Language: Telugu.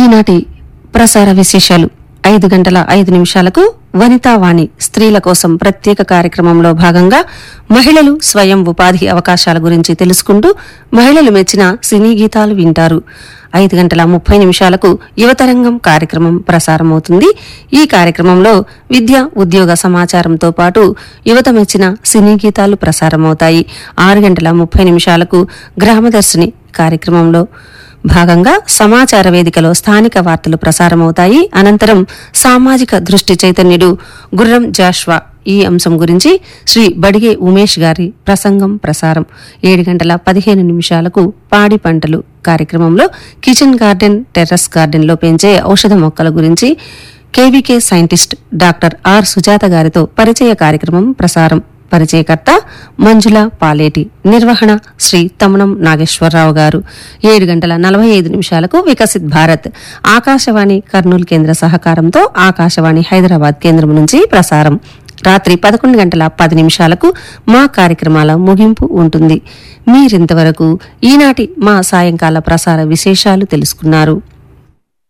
ఈనాటి ప్రసార విశేషాలు ఐదు గంటల ఐదు నిమిషాలకు వనితావాణి స్త్రీల కోసం ప్రత్యేక కార్యక్రమంలో భాగంగా మహిళలు స్వయం ఉపాధి అవకాశాల గురించి తెలుసుకుంటూ మహిళలు మెచ్చిన సినీ గీతాలు వింటారు ఐదు గంటల ముప్పై నిమిషాలకు యువతరంగం కార్యక్రమం ప్రసారమవుతుంది ఈ కార్యక్రమంలో విద్య ఉద్యోగ సమాచారంతో పాటు యువత మెచ్చిన సినీ గీతాలు ప్రసారమవుతాయి ఆరు గంటల ముప్పై నిమిషాలకు గ్రామదర్శిని కార్యక్రమంలో భాగంగా సమాచార వేదికలో స్థానిక వార్తలు ప్రసారమవుతాయి అనంతరం సామాజిక దృష్టి చైతన్యుడు గుర్రం జాష్వా ఈ అంశం గురించి శ్రీ బడిగే ఉమేష్ గారి ప్రసంగం ప్రసారం ఏడు గంటల పదిహేను నిమిషాలకు పాడి పంటలు కార్యక్రమంలో కిచెన్ గార్డెన్ టెర్రస్ గార్డెన్లో పెంచే ఔషధ మొక్కల గురించి KVK scientist doctor R Sujatha గారితో పరిచయ కార్యక్రమం ప్రసారం పరిచయకర్త మంజుల పాలేటి నిర్వహణ శ్రీ తమనం నాగేశ్వరరావు గారు ఏడు గంటల నలభై ఐదు నిమిషాలకు వికసిత్ భారత్ ఆకాశవాణి కర్నూలు కేంద్ర సహకారంతో ఆకాశవాణి హైదరాబాద్ కేంద్రం నుంచి ప్రసారం రాత్రి పదకొండు గంటల పది నిమిషాలకు మా కార్యక్రమాల ముగింపు ఉంటుంది మీరింతవరకు ఈనాటి మా సాయంకాల ప్రసార విశేషాలు తెలుసుకున్నారు